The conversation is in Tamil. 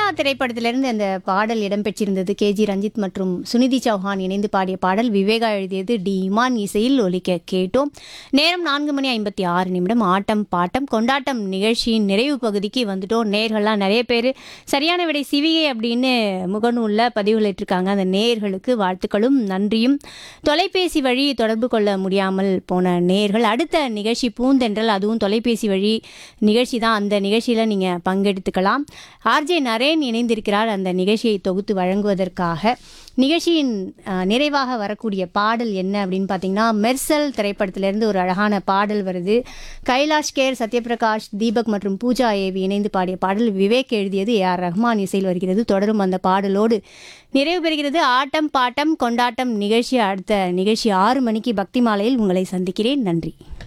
திரைப்படத்திலிருந்து அந்த பாடல் இடம்பெற்றிருந்தது கேஜி ரஞ்சித் மற்றும் சுனிதி சௌஹான் இணைந்து பாடிய பாடல் விவேகா எழுதியது டி இமான் இசையில் ஒலிக்க கேட்டோம் நேரம் நான்கு மணி ஐம்பத்தி ஆறு நிமிடம் ஆட்டம் பாட்டம் கொண்டாட்டம் நிகழ்ச்சியின் நிறைவு பகுதிக்கு வந்துட்டோம் நேர்கள்லாம் நிறைய பேர் சரியான விடை சிவிகை அப்படின்னு முகநூலில் பதிவுகளிட்டிருக்காங்க அந்த நேயர்களுக்கு வாழ்த்துக்களும் நன்றியும் தொலைபேசி வழி தொடர்பு கொள்ள முடியாமல் போன நேயர்கள் அடுத்த நிகழ்ச்சி பூந்தென்றல் அதுவும் தொலைபேசி வழி நிகழ்ச்சி தான் அந்த நிகழ்ச்சியில் நீங்கள் பங்கெடுத்துக்கலாம் ஆர்ஜே நரேன் இணைந்திருக்கிறார் அந்த நிகழ்ச்சியை தொகுத்து வழங்குவதற்காக நிகழ்ச்சியின் அஹ், நிறைவாக வரக்கூடிய பாடல் என்ன அப்படின்னு பார்த்தீங்கன்னா மெர்சல் திரைப்படத்திலிருந்து ஒரு அழகான பாடல் வருது கைலாஷ் கேர் சத்யபிரகாஷ் தீபக் மற்றும் பூஜா ஏவி இணைந்து பாடிய பாடல் விவேக் எழுதியது ஏ ஆர் ரஹ்மான் இசையில் வருகிறது தொடரும் அந்த பாடலோடு நிறைவு பெறுகிறது ஆட்டம் பாட்டம் கொண்டாட்டம் நிகழ்ச்சி அடுத்த நிகழ்ச்சி ஆறு மணிக்கு பக்தி மாலையில் உங்களை சந்திக்கிறேன் நன்றி